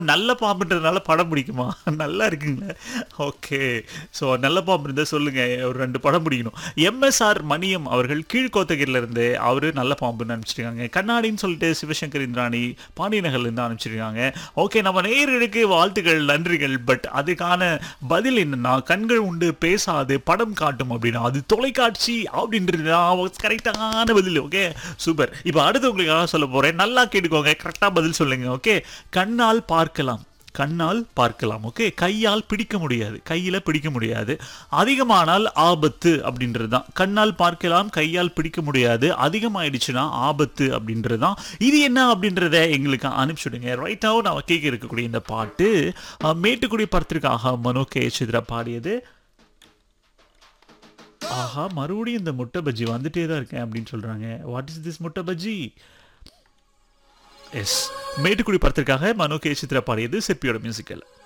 நல்ல பாம்புன்றதுனால படம் பிடிக்குமா நல்லா இருக்குங்களே ஓகே ஸோ நல்ல பாம்பு இருந்தால் சொல்லுங்க ஒரு ரெண்டு படம் பிடிக்கணும் எம்எஸ்ஆர் மணியம் அவர்கள் கீழ்கோத்தகிரில இருந்து அவரு நல்ல பாம்புன்னு அனுப்பிச்சிருக்காங்க கண்ணாடின்னு சொல்லிட்டு சிவசங்கர் இந்திராணி பாண்டியநகர்ல இருந்து அனுப்பிச்சிருக்காங்க ஓகே நம்ம நேயர்களுக்கு வாழ்த்துக்கள் நன்றிகள் பட் அதுக்கான பதில் என்னன்னா கண்கள் உண்டு பேசாது படம் காட்டும் அப்படின்னா அது தொலைக்காட்சி அப்படின்றது கரெக்டான பதில் ஓகே சூப்பர் இப்போ அடுத்து உங்களுக்காக சொல்ல போறேன் நல்லா கேட்டுக்கோங்க கரெக்டாக பதில் சொல்லுங்க ஓகே கண்ணால் பார்க்கலாம் கண்ணால் பார்க்கலாம் ஓகே கையால் பிடிக்க முடியாது கையில பிடிக்க முடியாது அதிகமானால் ஆபத்து அப்படின்றது தான் கண்ணால் பார்க்கலாம் கையால் பிடிக்க முடியாது அதிகமாயிடுச்சுன்னா ஆபத்து அப்படின்றது தான் இது என்ன அப்படின்றத எங்களுக்கு அனுப்பிச்சுடுங்க ரைட்டாவும் நான் கேட்க இருக்கக்கூடிய இந்த பாட்டு அஹ், மேட்டுக்குடி படத்திற்காக மனோ கே சித்ரா பாடியது ஆஹா மறுபடியும் இந்த முட்டை பஜ்ஜி வந்துட்டே தான் இருக்கேன் அப்படின்னு சொல்றாங்க வாட் இஸ் திஸ் முட்டை பஜ்ஜி எஸ் மேட்டுக்குடி படத்திற்காக மனோ கே சித்ரா பாடியது சிற்பியோட மியூசிக்கல்